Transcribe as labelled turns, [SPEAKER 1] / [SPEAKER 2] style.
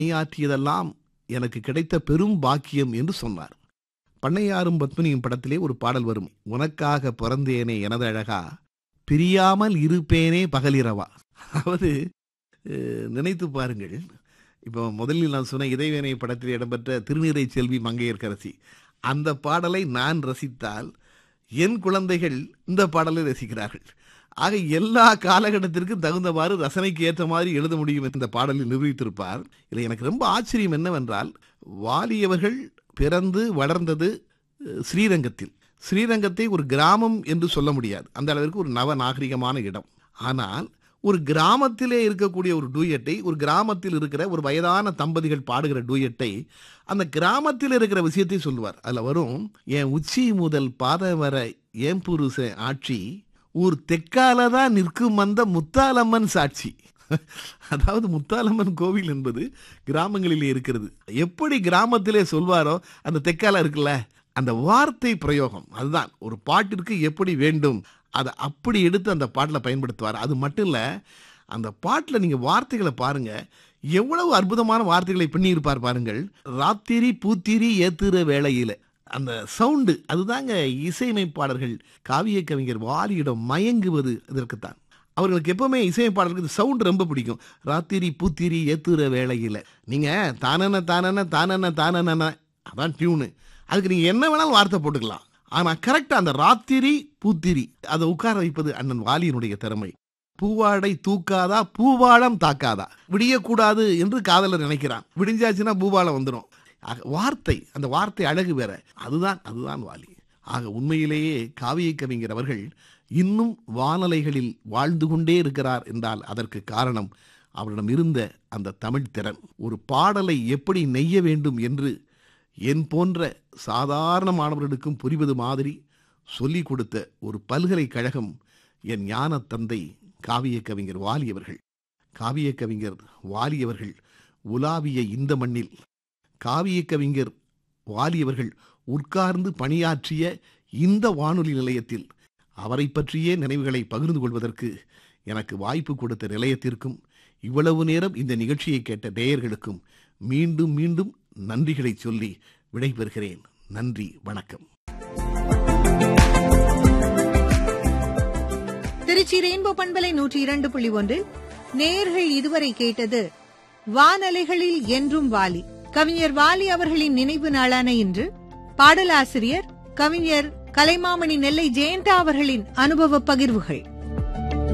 [SPEAKER 1] பணியாற்றியதெல்லாம் எனக்கு கிடைத்த பெரும் பாக்கியம் என்று சொன்னார் பண்ணையாரும் பத்மினியும் படத்திலே ஒரு பாடல் வரும் உனக்காக பிறந்தேனே எனது அழகா பிரியாமல் இருப்பேனே பகலிரவா அதாவது அஹ், நினைத்து பாருங்கள் இப்போ முதலில் நான் சொன்ன இறைவேனை படத்தில் இடம்பெற்ற திருநீரை செல்வி மங்கையர்க்கரசி அந்த பாடலை நான் ரசித்தால் என் குழந்தைகள் இந்த பாடலை ரசிக்கிறார்கள் ஆக எல்லா காலகட்டத்திற்கும் தகுந்தவாறு ரசனைக்கு ஏற்ற மாதிரி எழுத முடியும் என்று இந்த பாடலில் நிரூபித்திருப்பார் இதில் எனக்கு ரொம்ப ஆச்சரியம் என்னவென்றால் வாலியவர்கள் பிறந்து வளர்ந்தது அஹ், ஸ்ரீரங்கத்தில் ஸ்ரீரங்கத்தை ஒரு கிராமம் என்று சொல்ல முடியாது அந்த அளவிற்கு ஒரு நவ நாகரிகமான இடம் ஆனால் ஒரு கிராமத்திலே இருக்கக்கூடிய ஒரு டூயட்டை ஒரு கிராமத்தில் இருக்கிற ஒரு வயதான தம்பதிகள் பாடுகிற டூயட்டை அந்த கிராமத்தில் இருக்கிற விஷயத்தை சொல்லுவார் அதில் வரும் என் உச்சி முதல் பாத வர ஏன் புருஷ ஆட்சி ஊர் தெற்கால தான் நிற்கும் அந்த முத்தாலம்மன் சாட்சி அதாவது முத்தாலம்மன் கோவில் என்பது கிராமங்களிலே இருக்கிறது எப்படி கிராமத்திலே சொல்வாரோ அந்த தெற்கால இருக்குல்ல அந்த வார்த்தை பிரயோகம் அதுதான் ஒரு பாட்டிற்கு எப்படி வேண்டும் அதை அப்படி எடுத்து அந்த பாட்டில் பயன்படுத்துவார் அது மட்டும் இல்லை அந்த பாட்டில் நீங்கள் வார்த்தைகளை பாருங்க எவ்வளவு அற்புதமான வார்த்தைகளை பின்னியிருப்பார் பாருங்கள் ராத்திரி பூத்திரி ஏத்துற வேளையில் அந்த சவுண்டு அதுதாங்க இசையமைப்பாளர்கள் காவிய கவிஞர் வாலியிடம் மயங்குவது இதற்குத்தான் அவர்களுக்கு எப்பவுமே இசையமைப்பாளருக்கு சவுண்ட் ரொம்ப பிடிக்கும் ராத்திரி பூத்திரி ஏத்துற வேளையில் நீங்கள் தானன தானன தானன தானன அதான் டியூனு அதுக்கு நீங்கள் என்ன வேணாலும் வார்த்தை போட்டுக்கலாம் ஆனால் கரெக்டாக அந்த ராத்திரி பூத்திரி அதை உட்கார வைப்பது அண்ணன் வாலியினுடைய திறமை பூவாடை தூக்காதா பூவாழம் தாக்காதா விடியக்கூடாது என்று காதலர் நினைக்கிறான் விடிஞ்சாச்சுன்னா பூவாழம் வந்துடும் ஆக வார்த்தை அந்த வார்த்தை அழகு வேற அதுதான் அதுதான் வாலி ஆக உண்மையிலேயே காவிய கவிஞர் அவர்கள் இன்னும் வானலைகளில் வாழ்ந்து கொண்டே இருக்கிறார் என்றால் அதற்கு காரணம் அவரிடம் இருந்த அந்த தமிழ் திறன் ஒரு பாடலை எப்படி நெய்ய வேண்டும் என்று என் போன்ற சாதாரண மாணவர்களுக்கும் புரிவது மாதிரி சொல்லிக் கொடுத்த ஒரு பல்கலைக்கழகம் என் ஞான தந்தை காவிய கவிஞர் வாலி அவர்கள் காவிய கவிஞர் வாலி அவர்கள் உலாவிய இந்த மண்ணில் காவிய கவிஞர் வாலி அவர்கள் உட்கார்ந்து பணியாற்றிய இந்த வானொலி நிலையத்தில் அவரை பற்றிய நினைவுகளை பகிர்ந்து கொள்வதற்கு எனக்கு வாய்ப்பு கொடுத்த நிலையத்திற்கும் இவ்வளவு நேரம் இந்த நிகழ்ச்சியை கேட்ட நேயர்களுக்கும் மீண்டும் மீண்டும் நன்றிகளை சொல்லி விடைபெறுகிறேன் நன்றி வணக்கம்
[SPEAKER 2] திருச்சி ரெயின்போ பண்பலை நூற்றி இரண்டு புள்ளி ஒன்றில் நேயர்கள் இதுவரை கேட்டது வானலைகளில் என்றும் வாலி கவிஞர் வாலி அவர்களின் நினைவு நாளான இன்று பாடலாசிரியர் கவிஞர் கலைமாமணி நெல்லை ஜெயந்தா அவர்களின் அனுபவ பகிர்வுகள்